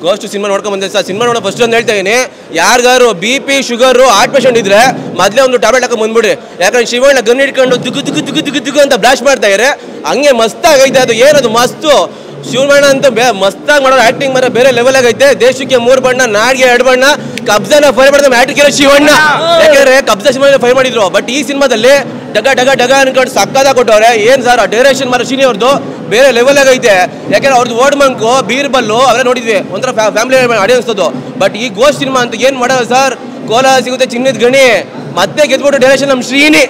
ghost cinema ನೋಡ್ಕೊಂಡ್ ಬಂದೆ sir cinema ನೋಡೋ ಫಸ್ಟ್ ಒಂದು ಹೇಳ್ತಾ ಇದೀನಿ ಯಾರಿಗಾರು B P sugar heart patient ಇದ್ರೆ ಮೊದಲೇ ಒಂದು ಟ್ಯಾಬ್ಲೆಟ್ ಹಾಕೊಂಡ್ ಬಂದ್ಬಿಡ್ರಿ ಯಾಕಂದ್ರೆ ಶಿವಣ್ಣ ಗನ್ ಹಿಡ್ಕೊಂಡು ದುಗ್ಗು ದುಗ್ಗು ದುಗ್ಗು ದುಗ್ಗು ದುಗ್ಗು ಅಂತ ಬ್ಲಾಸ್ಟ್ ಮಾಡ್ತಾ ಇದ್ದಾರೆ ಹಂಗೆ ಮಸ್ತಾಗೈತೆ ಅದು ಏನದು ಮಸ್ತು ಶಿವಣ್ಣ ಅಂತ ಬೇ ಮಸ್ತಾಗಿ ಮಾಡೋದು ಆಕ್ಟಿಂಗ್ ಮಾತ್ರ ಬೇರೆ ಲೆವೆಲ್ ಆಗೈತೆ ದೇಶಕ್ಕೆ ಮೂರು ಬಣ್ಣ ನಾಡಿಗೆ ಎರಡು ಬಣ್ಣ ಕಬ್ಜಾನ ಫೈರ್ ಮಾಡಿದ ಮ್ಯಾಟ್ರಿಕ್ ಇರೋ ಶಿವಣ್ಣ ಯಾಕಂದ್ರೆ ಕಬ್ಜಾ ಸಿನಿಮಾ ಫೈರ್ ಮಾಡಿದ್ರು ಬಟ್ ಈ ಸಿನಿಮಾದಲ್ಲಿ ಡಗ ಡಗ ಡಗ ಅನ್ಕೊಂಡು ಸಕ್ಕದ ಕೊಟ್ಟವ್ರೆ ಏನ್ ಸರ್ ಡೈರೆಕ್ಷನ್ ಮಾರ ಶಿನಿ ಅವ್ರದ್ದು ಬೇರೆ ಲೆವೆಲ್ ಆಗೈತೆ ಯಾಕಂದ್ರೆ ಅವ್ರದ್ದು ಓಡ್ ಮಂಕು ಬೀರ್ಬಲ್ಲು ಅವರೇ ನೋಡಿದ್ವಿ ಒಂಥರ ಫ್ಯಾಮಿಲಿ ಆಡಿಯನ್ಸ್ ಅದು ಬಟ್ ಈ ಗೋಸ್ಟ್ ಸಿನಿಮಾ ಅಂತ ಏನ್ ಮಾಡೋದು ಸರ್ ಕೋಲ ಸಿಗುತ್ತೆ ಚಿನ್ನದ ಗಣಿ ಮತ್ತೆ ಗೆದ್ಬಿಟ್ಟು ಡೈರೆಕ್ಷನ್ ನಮ್ಮ ಶ್ರೀನಿ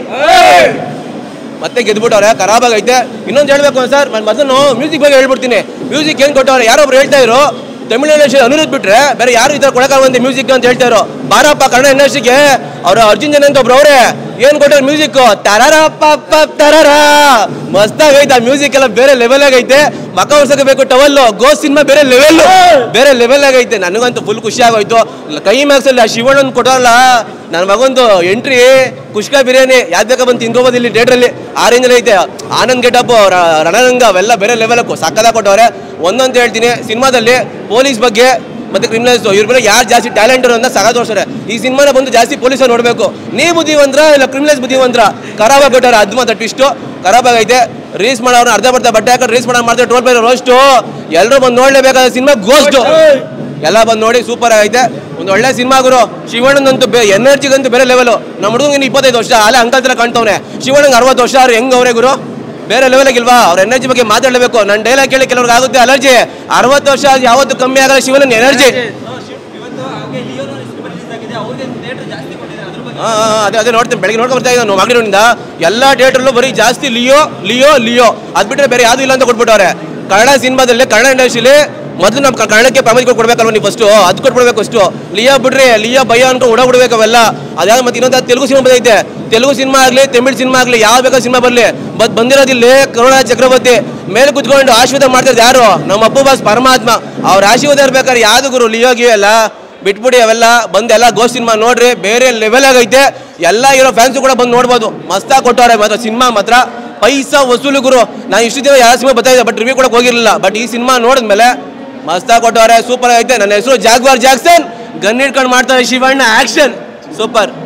ಮತ್ತೆ ಗೆದ್ಬಿಟ್ಟವ್ರೆ ಖರಾಬ್ ಆಗೈತೆ ಇನ್ನೊಂದು ಹೇಳ್ಬೇಕು ಸರ್ ಮೊದಲು ಮ್ಯೂಸಿಕ್ ಬಗ್ಗೆ ಹೇಳ್ಬಿಡ್ತೀನಿ ಮ್ಯೂಸಿಕ್ ಏನ್ ಕೊಟ್ಟವ್ರೆ ಯಾರೋ ಒಬ್ರು ಹೇಳ್ತಾ ಇರೋ ತಮಿಳು ಇಂಡಸ್ಟ್ರಿ ಅನಿರುದ್ಧ ಬಿಟ್ರೆ ಬೇರೆ ಯಾರು ಈ ತರ ಕೊಡಕ್ಕಾಗಂತೆ ಮ್ಯೂಸಿಕ್ ಅಂತ ಹೇಳ್ತಾ ಇರೋ ಬಾರಪ್ಪ ಕನ್ನಡ ಇಂಡಸ್ಟ್ರಿಗೆ ಅವ್ರ ಅರ್ಜುನ್ ಜನ ಅಂತ ಒಬ್ರು ಅವ್ರೆ ಏನ್ ಕೊಟ್ಟವ್ರೆ ಮ್ಯೂಸಿಕ್ ತರರಪ್ಪ ತರರ ಮಸ್ತಾಗೈತೆ ಆ ಮ್ಯೂಸಿಕ್ ಎಲ್ಲ ಬೇರೆ ಲೆವೆಲ್ ಆಗೈತೆ ಮಕ ಹೊಸಕ್ಕೆ ಬೇಕು ಟವಲ್ ಗೋ ಸಿನಿಮಾ ಬೇರೆ ಲೆವೆಲ್ ಬೇರೆ ಲೆವೆಲ್ ಆಗೈತೆ ನನಗಂತೂ ಫುಲ್ ಖುಷಿ ಆಗೋಯ್ತು ಕೈ ಮ್ಯಾಕ್ಸ್ ಅಲ್ಲಿ ಆ ಶಿವಣ್ಣನ್ ಕೊಟ್ಟವಲ್ಲ ನನ್ನ ಮಗಂದು ಎಂಟ್ರಿ ಕುಷ್ಕ ಬಿರಿಯಾನಿ ಯಾವ್ದು ಬೇಕಾ ಬಂದು ತಿನ್ಕೋಬೋದು ಇಲ್ಲಿ ಥಿಯೇಟ್ರಲ್ಲಿ ಆ ರೇಂಜಲ್ಲಿ ಐತೆ ಆನಂದ್ ಗೆಟಪ್ ರಣರಂಗ ಅವೆಲ್ಲ ಬೇರೆ ಲೆವೆಲ್ ಸಕ್ಕದ ಕೊಟ್ಟವ್ರೆ ಒಂದೊಂದು ಹೇಳ್ತೀನಿ ಸಿನಿಮಾದಲ್ಲಿ ಪೊಲೀಸ್ ಬಗ್ಗೆ ಮತ್ತೆ ಕ್ರಿಮಿನಲ್ಸ್ ಇವ್ರ ಮೇಲೆ ಯಾರು ಜಾಸ್ತಿ ಟ್ಯಾಲೆಂಟ್ ಅಂತ ಸಗ ತೋರ್ಸ್ತಾರೆ ಈ ಸಿನಿಮಾನ ಬಂದು ಜಾಸ್ತಿ ಪೊಲೀಸರು ನೋಡಬೇಕು ನೀ ಬುದ್ಧಿವಂತ್ರ ಇಲ್ಲ ಕ್ರಿಮಿನಲ್ಸ್ ಬುದ್ಧಿವಂತ್ರ ಖರಾಬ್ ಆಗ್ಬಿಟ್ಟಾರೆ ಅದು ಮಾತ್ರ ಟ್ವಿಸ್ಟು ಖರಾಬ್ ಆಗೈತೆ ರೀಲ್ಸ್ ಮಾಡೋರು ಅರ್ಧ ಬರ್ತಾ ಬಟ್ಟೆ ಹಾಕೊಂಡು ರೀಲ್ಸ್ ಮಾಡೋ ಮಾಡ್ತಾರೆ ಟೋಲ್ ಬೇರೆ ರೋಸ್ಟು ಎಲ್ಲರೂ ಬಂದು ನೋಡ್ಲೇಬೇಕಾದ ಸಿನಿಮಾ ಗೋಸ್ಟು ಎಲ್ಲ ಬಂದು ನೋಡಿ ಸೂಪರ್ ಆಗೈತೆ ಒಂದು ಒಳ್ಳೆ ಸಿನಿಮಾ ಗುರು ಶಿವಣ್ಣನಂತೂ ಬೇ ಎನರ್ಜಿಗಂತೂ ಬೇರೆ ಲೆವೆಲ್ ನಮ್ಮ ಹುಡುಗಂಗೆ ಇಪ್ಪತ್ತೈದು ವರ್ಷ ಅಲ್ಲೇ ಅಂಕಲ್ ತರ ಕಾಣ್ತವ್ನೆ ಶಿವಣ್ಣಂಗೆ ಅರವತ್ತು ವರ್ಷ ಅವ್ರು ಹೆಂಗ್ ಅವರೇ ಗುರು ಬೇರೆ ಲೆವೆಲ್ ಆಗಿಲ್ವಾ ಅವ್ರ ಎನರ್ಜಿ ಬಗ್ಗೆ ಮಾತಾಡಲೇಬೇಕು ನನ್ನ ಡೈಲಾಗ್ ಕೇಳಿ ಕೆಲವ್ರಿಗೆ ಆಗುತ್ತೆ ಅಲರ್ಜಿ ಅರವತ್ತು ವರ್ಷ ಆದ್ರೂ ಯಾವತ್ತೂ ಕಮ್ಮಿ ಆಗಲ್ಲ ಶಿವನ ಎನರ್ಜಿ ಇವತ್ತು ಹಾಗೆ ಲಿಯೋನ ಸಿನಿಮಾ ರಿಲೀಸ್ ಆಗಿದೆ ಅವ್ರಿಗೆ ಥಿಯೇಟರ್ ಜಾಸ್ತಿ ಕೊಟ್ಟಿದ್ದಾರೆ ಅದ್ರ ಬಗ್ಗೆ ಹಾ ಹಾ, ಅದೇ ಅದೇ ನೋಡ್ತೀನಿ ಬೆಳಗ್ಗೆ ನೋಡ್ಕೊಂಡು ಬರ್ತಾ ಇದ್ದಾನೆ ಮಗಳಿಂದ ಎಲ್ಲ ಥಿಯೇಟ್ರಲ್ಲೂ ಬರೀ ಜಾಸ್ತಿ ಲಿಯೋ ಲಿಯೋ ಲಿಯೋ ಅದ್ ಬಿಟ್ರೆ ಬೇರೆ ಯಾವ್ದು ಇಲ್ಲ ಅಂತ ಕೊಟ್ಬಿಟ್ಟವ್ರೆ ಕನ್ನಡ ಸಿನಿಮಾದಲ್ಲಿ ಕನ್ನಡ ಇಂಡಸ್ಟ್ರಿಲಿ ಮೊದಲು ನಮ್ಮ ಕನ್ನಡಕ್ಕೆ ಪ್ರಾಮುಖ್ಯತೆ ಕೊಡ್ಬೇಕಲ್ವ ನೀವು ಫಸ್ಟು ಅದು ಕೊಟ್ಬಿಡ್ಬೇಕು ಫಸ್ಟು ಲಿಯೋ ಬಿಡ್ರಿ ಲಿಯೋ ಭಯ ಅನ್ಕೊಂಡು ಓಡಾಡ್ಬಿಡ್ಬೇಕು ಅವೆಲ್ಲ ಅದ್ಯಾವ ಮತ್ತೆ ಇನ್ನೊಂದು ತೆಲುಗು ಸಿನಿಮಾ ಬಂದೈತೆ ತೆಲುಗು ಸಿನಿಮಾ ಆಗಲಿ ತಮಿಳ್ ಸಿನಿಮಾ ಆಗಲಿ ಯಾವ ಬೇಕಾದ ಸಿನಿಮಾ ಬರಲಿ ಬಟ್ ಬಂದಿರೋದಿಲ್ಲಿ ಕರುಣಾ ಚಕ್ರವರ್ತಿ ಮೇಲೆ ಕುತ್ಕೊಂಡು ಆಶೀರ್ವಾದ ಮಾಡ್ತಿರೋದು ಯಾರು ನಮ್ಮ ಅಪ್ಪು ಬಾಸ್ ಪರಮಾತ್ಮ ಅವ್ರ ಆಶೀರ್ವಾದ ಇರ್ಬೇಕಾದ್ರೆ ಯಾವ್ದು ಗುರು ಲಿಯೋ ಗಿಯೋ ಎಲ್ಲ ಬಿಟ್ಬಿಡಿ ಅವೆಲ್ಲ ಬಂದು ಎಲ್ಲ ಗೋಸ್ಟ್ ಸಿನಿಮಾ ನೋಡ್ರಿ ಬೇರೆ ಲೆವೆಲ್ ಆಗೈತೆ ಎಲ್ಲ ಇರೋ ಫ್ಯಾನ್ಸು ಕೂಡ ಬಂದು ನೋಡ್ಬೋದು ಮಸ್ತಾಗಿ ಕೊಟ್ಟವ್ರೆ ಮಾತ್ರ ಸಿನಿಮಾ ಮಾತ್ರ ಪೈಸಾ ವಸೂಲು ಗುರು ನಾನು ಇಷ್ಟು ದಿನ ಯಾವ ಸಿನಿಮಾ ಬರ್ತಾ ಇದೆ ಬಟ್ ರಿವ್ಯೂ ಕೂಡ ಹೋಗಿರಲಿಲ್ಲ ಬಟ್ ಈ ಸಿನಿಮಾ ನೋಡಿದ್ಮೇಲೆ ಮಸ್ತಾಗಿ ಕೊಟ್ಟವ್ರೆ ಸೂಪರ್ ಐತೆ ನನ್ನ ಹೆಸರು ಜಾಗ್ವಾರ್ ಜಾಕ್ಸನ್ ಗನ್ ಹಿಡ್ಕೊಂಡು ಮಾಡ್ತಾರೆ ಶಿವಣ್ಣ ಆಕ್ಷನ್ ಸೂಪರ್